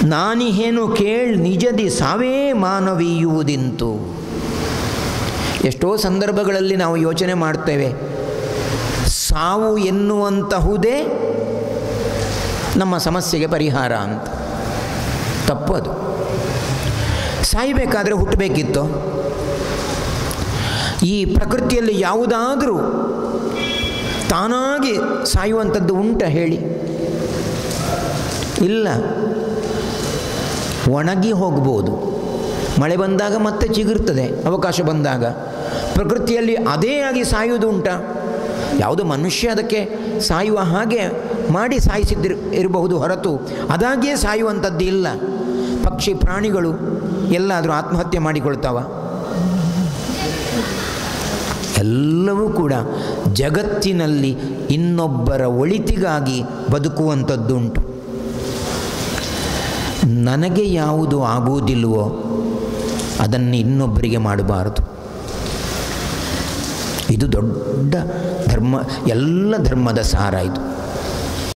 ನಾನಿಹೇನು ಕೇಳ್ ನಿಜದಿ ಸಾವೇ ಮಾನವೀಯುವುದಿಂತು ಎಷ್ಟೋ ಸಂದರ್ಭಗಳಲ್ಲಿ ನಾವು ಯೋಚನೆ ಮಾಡ್ತೇವೆ ಸಾವು ಎನ್ನುವಂತಹುದೇ ನಮ್ಮ ಸಮಸ್ಯೆಗೆ ಪರಿಹಾರ ಅಂತ ತಪ್ಪದು ಸಾಯಬೇಕಾದ್ರೆ ಹುಟ್ಟಬೇಕಿತ್ತು ಈ ಪ್ರಕೃತಿಯಲ್ಲಿ ಯಾವುದಾದರೂ ತಾನಾಗಿ ಸಾಯುವಂಥದ್ದು ಉಂಟ ಹೇಳಿ ಇಲ್ಲ ಒಣಗಿ ಹೋಗ್ಬೋದು ಮಳೆ ಬಂದಾಗ ಮತ್ತೆ ಚಿಗುರ್ತದೆ ಅವಕಾಶ ಬಂದಾಗ ಪ್ರಕೃತಿಯಲ್ಲಿ ಅದೇ ಆಗಿ ಸಾಯುವುದು ಉಂಟ ಯಾವುದು ಮನುಷ್ಯ ಅದಕ್ಕೆ ಸಾಯುವ ಹಾಗೆ ಮಾಡಿ ಸಾಯಿಸಿದ್ದಿರ್ ಇರಬಹುದು ಹೊರತು ಅದಾಗಿಯೇ ಸಾಯುವಂಥದ್ದು ಇಲ್ಲ ಪಕ್ಷಿ ಪ್ರಾಣಿಗಳು ಎಲ್ಲಾದರೂ ಆತ್ಮಹತ್ಯೆ ಮಾಡಿಕೊಳ್ತಾವ ಎಲ್ಲವೂ ಕೂಡ ಜಗತ್ತಿನಲ್ಲಿ ಇನ್ನೊಬ್ಬರ ಒಳಿತಿಗಾಗಿ ಬದುಕುವಂಥದ್ದುಂಟು ನನಗೆ ಯಾವುದು ಆಗುವುದಿಲ್ವೋ ಅದನ್ನು ಇನ್ನೊಬ್ಬರಿಗೆ ಮಾಡಬಾರದು ಇದು ದೊಡ್ಡ ಧರ್ಮ ಎಲ್ಲ ಧರ್ಮದ ಸಾರ ಇದು